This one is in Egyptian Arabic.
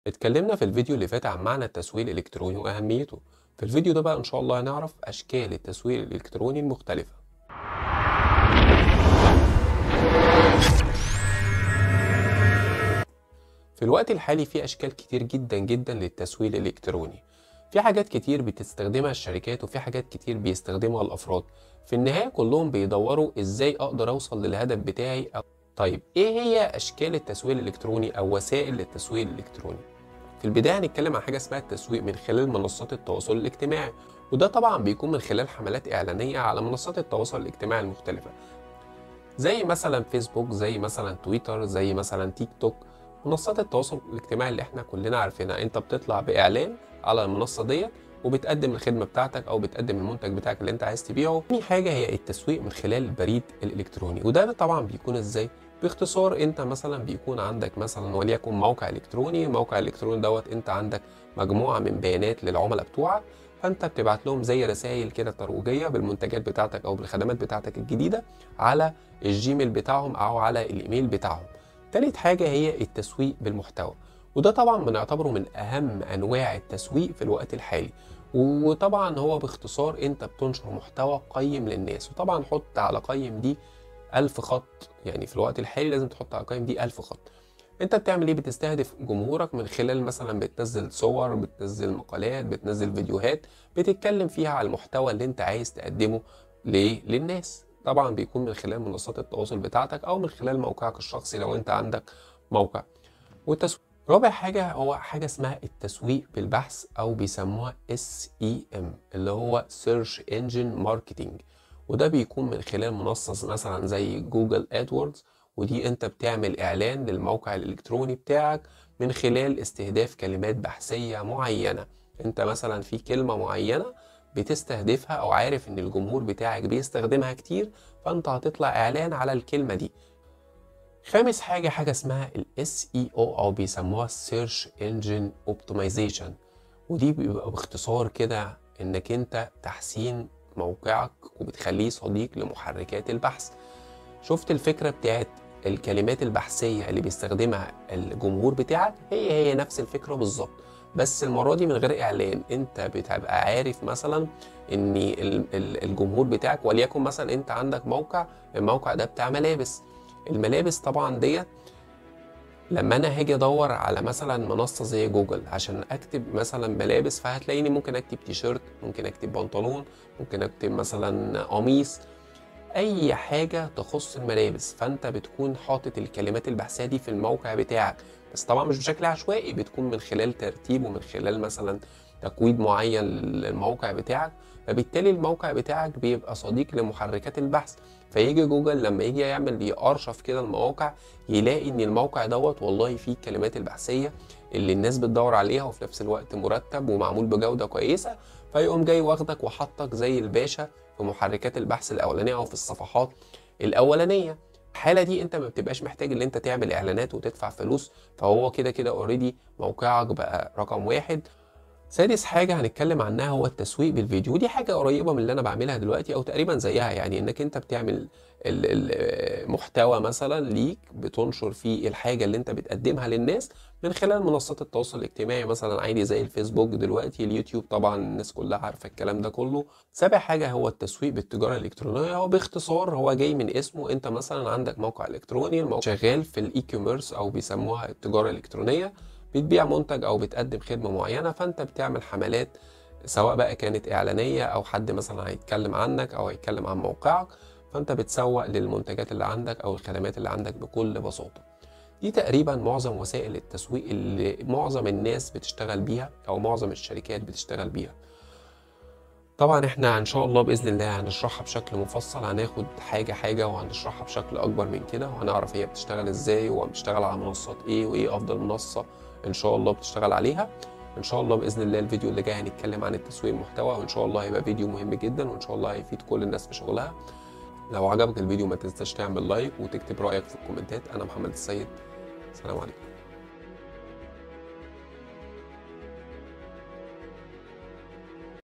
اتكلمنا في الفيديو اللي فات عن معنى التسويق الإلكتروني وأهميته في الفيديو ده بقى إن شاء الله هنعرف أشكال التسويق الإلكتروني المختلفة في الوقت الحالي في أشكال كتير جدا جدا للتسويق الإلكتروني في حاجات كتير بتستخدمها الشركات وفي حاجات كتير بيستخدمها الأفراد في النهاية كلهم بيدوروا إزاي أقدر أوصل للهدف بتاعي أو طيب إيه هي أشكال التسويق الإلكتروني أو وسائل التسويق الإلكتروني في البداية هنتكلم عن حاجة اسمها التسويق من خلال منصات التواصل الاجتماعي وده طبعا بيكون من خلال حملات إعلانية على منصات التواصل الاجتماعي المختلفة زي مثلا فيسبوك زي مثلا تويتر زي مثلا تيك توك منصات التواصل الاجتماعي اللي احنا كلنا عارفينها انت بتطلع بإعلان على المنصة ديت وبتقدم الخدمة بتاعتك أو بتقدم المنتج بتاعك اللي أنت عايز تبيعه. تاني حاجة هي التسويق من خلال البريد الإلكتروني وده طبعا بيكون إزاي؟ باختصار انت مثلا بيكون عندك مثلا وليكن موقع الكتروني الموقع الالكتروني دوت انت عندك مجموعه من بيانات للعملاء بتوعك فانت بتبعت لهم زي رسائل كده ترويجيه بالمنتجات بتاعتك او بالخدمات بتاعتك الجديده على الجيميل بتاعهم او على الايميل بتاعهم تالت حاجه هي التسويق بالمحتوى وده طبعا بنعتبره من اهم انواع التسويق في الوقت الحالي وطبعا هو باختصار انت بتنشر محتوى قيم للناس وطبعا حط على قيم دي ألف خط يعني في الوقت الحالي لازم تحط على القائمة دي ألف خط انت بتعمل ايه بتستهدف جمهورك من خلال مثلا بتنزل صور بتنزل مقالات بتنزل فيديوهات بتتكلم فيها على المحتوى اللي انت عايز تقدمه ليه للناس طبعا بيكون من خلال منصات التواصل بتاعتك او من خلال موقعك الشخصي لو انت عندك موقع والتسويق رابع حاجة هو حاجة اسمها التسويق بالبحث أو بيسموها SEM اللي هو Search Engine Marketing وده بيكون من خلال منصة مثلا زي جوجل ادوردز ودي انت بتعمل اعلان للموقع الالكتروني بتاعك من خلال استهداف كلمات بحثية معينة انت مثلا في كلمة معينة بتستهدفها او عارف ان الجمهور بتاعك بيستخدمها كتير فانت هتطلع اعلان على الكلمة دي خامس حاجة حاجة اسمها ال SEO او بيسموها Search Engine Optimization ودي بيبقى باختصار كده انك انت تحسين موقعك وبتخليه صديق لمحركات البحث شفت الفكرة بتاعت الكلمات البحثية اللي بيستخدمها الجمهور بتاعك هي هي نفس الفكرة بالظبط بس المرة دي من غير إعلان أنت بتبقى عارف مثلا إن الجمهور بتاعك وليكن مثلا أنت عندك موقع الموقع ده بتاع ملابس الملابس طبعا ديت لما انا هاجي ادور على مثلا منصه زي جوجل عشان اكتب مثلا ملابس فهتلاقيني ممكن اكتب تيشيرت ممكن اكتب بنطلون ممكن اكتب مثلا قميص اي حاجه تخص الملابس فانت بتكون حاطط الكلمات البحثيه دي في الموقع بتاعك بس طبعا مش بشكل عشوائي بتكون من خلال ترتيب ومن خلال مثلا تكويد معين للموقع بتاعك فبالتالي الموقع بتاعك بيبقى صديق لمحركات البحث فيجي جوجل لما يجي يعمل يارشف كده المواقع يلاقي ان الموقع دوت والله فيه الكلمات البحثيه اللي الناس بتدور عليها وفي نفس الوقت مرتب ومعمول بجوده كويسه فيقوم جاي واخدك وحطك زي الباشا في محركات البحث الاولانيه او في الصفحات الاولانيه الحالة دي انت ما بتبقاش محتاج ان انت تعمل اعلانات وتدفع فلوس فهو كده كده اوريدي موقعك بقى رقم واحد سادس حاجة هنتكلم عنها هو التسويق بالفيديو ودي حاجة قريبة من اللي أنا بعملها دلوقتي أو تقريبا زيها يعني إنك أنت بتعمل المحتوى مثلا ليك بتنشر فيه الحاجة اللي أنت بتقدمها للناس من خلال منصات التواصل الاجتماعي مثلا عادي زي الفيسبوك دلوقتي اليوتيوب طبعا الناس كلها عارفة الكلام ده كله سابع حاجة هو التسويق بالتجارة الإلكترونية هو باختصار هو جاي من اسمه أنت مثلا عندك موقع إلكتروني الموقع شغال في الإي كوميرس أو بيسموها التجارة الإلكترونية بتبيع منتج او بتقدم خدمه معينه فانت بتعمل حملات سواء بقى كانت اعلانيه او حد مثلا هيتكلم عنك او هيتكلم عن موقعك فانت بتسوق للمنتجات اللي عندك او الخدمات اللي عندك بكل بساطه دي تقريبا معظم وسائل التسويق اللي معظم الناس بتشتغل بيها او معظم الشركات بتشتغل بيها طبعا احنا ان شاء الله باذن الله هنشرحها بشكل مفصل هناخد حاجه حاجه وهنشرحها بشكل اكبر من كده وهنعرف هي بتشتغل ازاي وبتشتغل على منصات ايه وايه افضل منصه ان شاء الله بتشتغل عليها ان شاء الله باذن الله الفيديو اللي جاي هنتكلم عن التسويق المحتوى وان شاء الله هيبقى فيديو مهم جدا وان شاء الله هيفيد كل الناس في شغلها لو عجبك الفيديو ما تنساش تعمل لايك وتكتب رايك في الكومنتات انا محمد السيد سلام عليكم